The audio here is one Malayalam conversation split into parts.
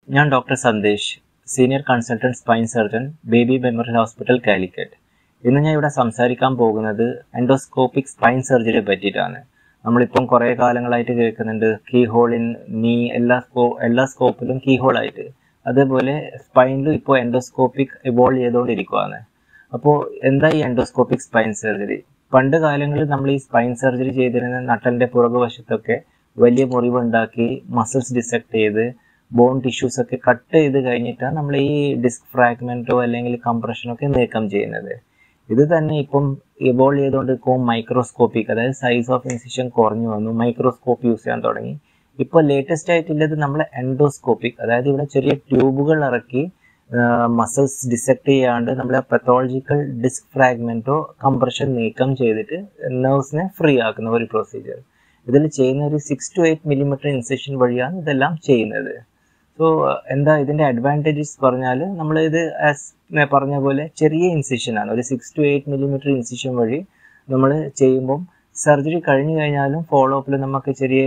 ഞാൻ doctor Sandesh senior consultant spine surgeon Baby Memorial Hospital Calicut ഇന്ന് ഞാൻ ഇവിടെ സംസാരിക്കാൻ പോകുന്നത് എൻഡോസ്കോപ്പിക് സ്പൈൻ സർജറിയെ പറ്റിയിട്ടാണ് നമ്മളിപ്പം കുറേ കാലങ്ങളായിട്ട് കേൾക്കുന്നുണ്ട് കീ ഹോൾ ഇൻ നീ എല്ലാ സ്കോ എല്ലാ സ്കോപ്പിലും കീ ഹോൾ ആയിട്ട് അതേപോലെ സ്പൈനിലും ഇപ്പോൾ എൻഡോസ്കോപ്പിക് ഇവോൾവ് ചെയ്തുകൊണ്ടിരിക്കുകയാണ് അപ്പോൾ എന്താ ഈ എൻഡോസ്കോപ്പിക് സ്പൈൻ സർജറി പണ്ട് കാലങ്ങളിൽ നമ്മൾ ഈ സ്പൈൻ സർജറി ചെയ്തിരുന്ന നട്ടലിന്റെ പുറകുവശത്തൊക്കെ വലിയ മുറിവുണ്ടാക്കി മസിൽസ് ഡിസെക്ട് ചെയ്ത് ബോൺ ടിഷ്യൂസ് ഒക്കെ കട്ട് ചെയ്ത് കഴിഞ്ഞിട്ടാണ് നമ്മൾ ഈ ഡിസ്ക് ഫ്രാഗ്മെന്റോ അല്ലെങ്കിൽ കംപ്രഷനോ ഒക്കെ നീക്കം ചെയ്യുന്നത് ഇത് തന്നെ ഇപ്പം ഇവോൾവ് ചെയ്തുകൊണ്ട് ഇപ്പോൾ മൈക്രോസ്കോപ്പിക് അതായത് സൈസ് ഓഫ് ഇൻസിഷൻ കുറഞ്ഞു വന്നു മൈക്രോസ്കോപ്പ് യൂസ് ചെയ്യാൻ തുടങ്ങി ഇപ്പോൾ ലേറ്റസ്റ്റ് ആയിട്ടുള്ളത് നമ്മൾ എൻഡോസ്കോപ്പിക് അതായത് ഇവിടെ ചെറിയ ട്യൂബുകൾ ഇറക്കി മസിൽസ് ഡിസെക്ട് ചെയ്യാണ്ട് നമ്മളെ പത്തോളജിക്കൽ ഡിസ്ക് ഫ്രാഗ്മെന്റോ കംപ്രഷൻ നീക്കം ചെയ്തിട്ട് നെർവ്സിനെ ഫ്രീ ആക്കുന്ന ഒരു പ്രൊസീജിയർ ഇതിൽ ചെയ്യുന്ന ഒരു six two eight millimetre incision വഴിയാണ് ഇതെല്ലാം ചെയ്യുന്നത് സോ എന്താ ഇതിന്റെ അഡ്വാൻറ്റേജസ് പറഞ്ഞാൽ നമ്മൾ ഇത് ആസ് പറഞ്ഞ പോലെ ചെറിയ ഇൻസിഷൻ ആണ് ഒരു six two eight millimetre incision വഴി നമ്മൾ ചെയ്യുമ്പം സർജറി കഴിഞ്ഞു കഴിഞ്ഞാലും ഫോളോ അപ്പിൽ നമുക്ക് ചെറിയ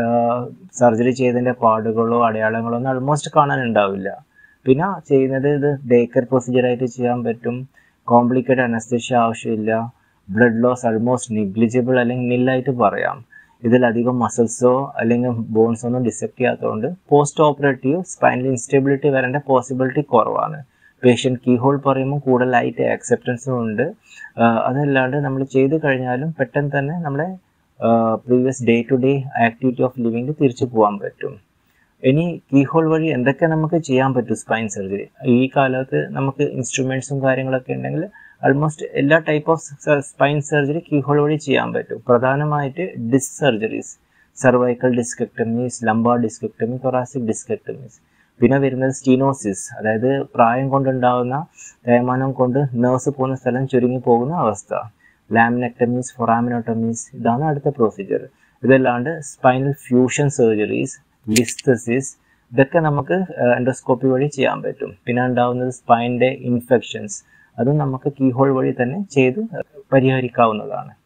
സർജറി ചെയ്തതിന്റെ പാടുകളോ അടയാളങ്ങളോ ഒന്നും ആൾമോസ്റ്റ് കാണാനുണ്ടാവില്ല പിന്നെ ചെയ്യുന്നത് ഇത് ഡേക്കർ പ്രൊസീജിയർ ആയിട്ട് ചെയ്യാൻ പറ്റും കോംപ്ലിക്കേറ്റഡ് അനസ്തേഷ്യ ആവശ്യമില്ല ബ്ലഡ് ലോസ് ആൾമോസ്റ്റ് നിഗ്ലിജിബിൾ അല്ലെങ്കിൽ നില്ലായിട്ട് പറയാം ഇതിലധികം മസിൽസോ അല്ലെങ്കിൽ ബോൺസോ ഒന്നും ഡിസെക്ട് ചെയ്യാത്തതുകൊണ്ട് പോസ്റ്റ് ഓപ്പറേറ്റീവ് സ്പൈനൽ ഇൻസ്റ്റെബിലിറ്റി വരേണ്ട പോസിബിലിറ്റി കുറവാണ് പേഷ്യൻറ്റ് കീ ഹോൾ പറയുമ്പോൾ കൂടുതലായിട്ട് ആക്സെപ്റ്റൻസും ഉണ്ട് അതല്ലാണ്ട് നമ്മൾ ചെയ്ത് കഴിഞ്ഞാലും പെട്ടെന്ന് തന്നെ നമ്മളെ previous day to day activity of ലിവിങ്ങിൽ തിരിച്ചു പോകാൻ പറ്റും ഇനി കീ ഹോൾ വഴി എന്തൊക്കെ നമുക്ക് ചെയ്യാൻ പറ്റും സ്പൈൻ സർജറി ഈ കാലത്ത് നമുക്ക് ഇൻസ്ട്രുമെന്റ്സും കാര്യങ്ങളൊക്കെ ഉണ്ടെങ്കിൽ ആൾമോസ്റ്റ് എല്ലാ type of spine surgery keyhole വഴി ചെയ്യാൻ പറ്റും പ്രധാനമായിട്ട് disc surgeries cervical discectomies lumbar discectomy thoracic discectomies പിന്നെ വരുന്നത് സ്റ്റീനോസിസ് അതായത് പ്രായം കൊണ്ടുണ്ടാകുന്ന തേയ്മാനം കൊണ്ട് നേഴ്സ് പോകുന്ന സ്ഥലം ചുരുങ്ങി പോകുന്ന അവസ്ഥ ലാമിനെക്ടമീസ് ഫൊറാമിനോട്ടമീസ് ഇതാണ് അടുത്ത പ്രൊസീജിയർ ഇതല്ലാണ്ട് സ്പൈനൽ ഫ്യൂഷൻ സർജറീസ് ലിസ്തസിസ് ഇതൊക്കെ നമുക്ക് എൻഡോസ്കോപ്പി വഴി ചെയ്യാൻ പറ്റും പിന്നെ ഉണ്ടാവുന്നത് സ്പൈനിന്റെ ഇൻഫെക്ഷൻസ് അതും നമുക്ക് കീ ഹോൾ വഴി തന്നെ ചെയ്ത് പരിഹരിക്കാവുന്നതാണ്